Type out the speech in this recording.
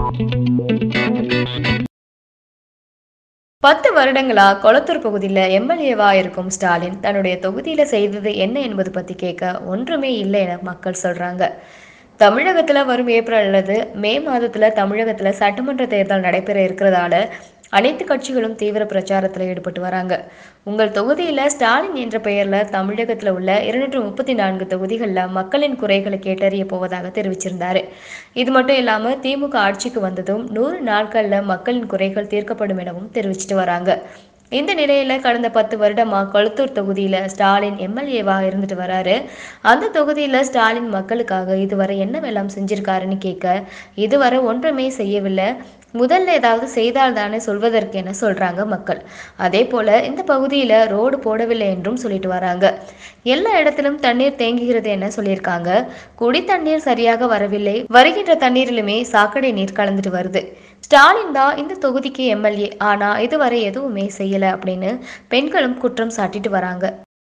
பத்து வருடங்களா கொளத்தூர் பகுதியில் எம்எல்ஏவா இருக்கும் ஸ்டாலின் தன்னுடைய தொகுதியில செய்தது என்ன என்பது பத்தி கேட்க ஒன்றுமே இல்லை என மக்கள் சொல்றாங்க தமிழகத்துல வரும் ஏப்ரல் அல்லது மே மாதத்துல தமிழகத்துல சட்டமன்ற தேர்தல் நடைபெற இருக்கிறதால அனைத்து கட்சிகளும் தீவிர பிரச்சாரத்தில் ஈடுபட்டு வராங்க உங்கள் தொகுதியில ஸ்டாலின் என்ற பெயர்ல தமிழகத்துல உள்ள இருநூற்று முப்பத்தி நான்கு தொகுதிகளில் மக்களின் குறைகளை கேட்டறிய போவதாக தெரிவிச்சிருந்தாரு இது மட்டும் இல்லாம திமுக ஆட்சிக்கு வந்ததும் நூறு நாட்கள்ல மக்களின் குறைகள் தீர்க்கப்படும் எனவும் தெரிவிச்சிட்டு வராங்க இந்த நிலையில கடந்த பத்து வருடமா கொளத்தூர் தொகுதியில ஸ்டாலின் எம்எல்ஏவா இருந்துட்டு வராரு அந்த தொகுதியில ஸ்டாலின் மக்களுக்காக இதுவரை என்னவெல்லாம் செஞ்சிருக்காருன்னு கேட்க இதுவரை ஒன்றுமே செய்யவில்லை முதல்ல ஏதாவது செய்தால் தானே சொல்வதற்கு என சொல்றாங்க மக்கள் அதே போல இந்த பகுதியில ரோடு போடவில்லை என்றும் சொல்லிட்டு வராங்க எல்லா இடத்திலும் தண்ணீர் தேங்குகிறது என சொல்லியிருக்காங்க குடி தண்ணீர் சரியாக வரவில்லை வருகின்ற தண்ணீரிலுமே சாக்கடை நீர் கலந்துட்டு வருது ஸ்டாலின் தான் இந்த தொகுதிக்கு எம்எல்ஏ ஆனா இதுவரை எதுவுமே செய்யல அப்படின்னு பெண்களும் குற்றம் சாட்டிட்டு வராங்க